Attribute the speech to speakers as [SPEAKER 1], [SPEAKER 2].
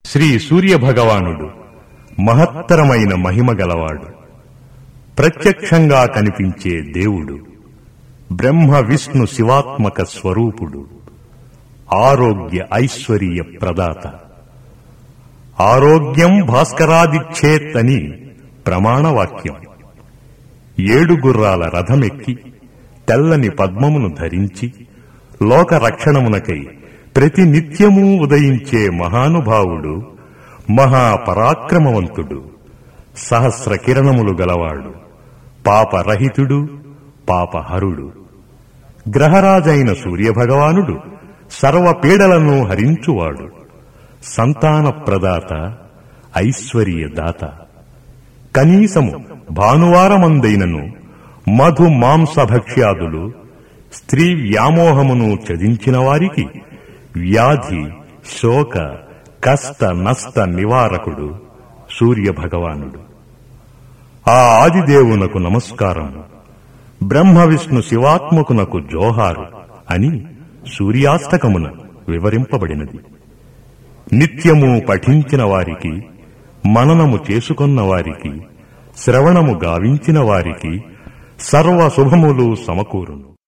[SPEAKER 1] శ్రీ సూర్య భగవానుడు మహత్తరమైన మహిమ గలవాడు ప్రత్యక్షంగా కనిపించే దేవుడు బ్రహ్మ విష్ణు శివాత్మక స్వరూపుడు ఆరోగ్య ఐశ్వర్య ప్రదాత ఆరోగ్యం భాస్కరాదిచ్చేత్ అని ప్రమాణవాక్యం ఏడు గుర్రాల రథమెక్కి తెల్లని పద్మమును ధరించి లోక రక్షణమునకై ప్రతి నిత్యము ఉదయించే మహానుభావుడు మహాపరాక్రమవంతుడు సహస్ర కిరణములు గలవాడు పాపరహితుడు పాపహరుడు గ్రహరాజైన సూర్యభగవానుడు సర్వపీడలను హరించువాడు సంతాన ప్రదాత ఐశ్వర్యదాత కనీసము భానువారమందైనను మధు మాంసభక్ష్యాదులు స్త్రీ వ్యామోహమును చదించిన వారికి వ్యాధి శోక కష్ట నష్ట నివారకుడు సూర్యభగవానుడు ఆ ఆదిదేవునకు నమస్కారం బ్రహ్మ విష్ణు శివాత్మకునకు జోహారు అని సూర్యాష్టకమున వివరింపబడినది నిత్యము పఠించిన వారికి మననము చేసుకొన్న వారికి శ్రవణము గావించిన వారికి సర్వ శుభములు సమకూరును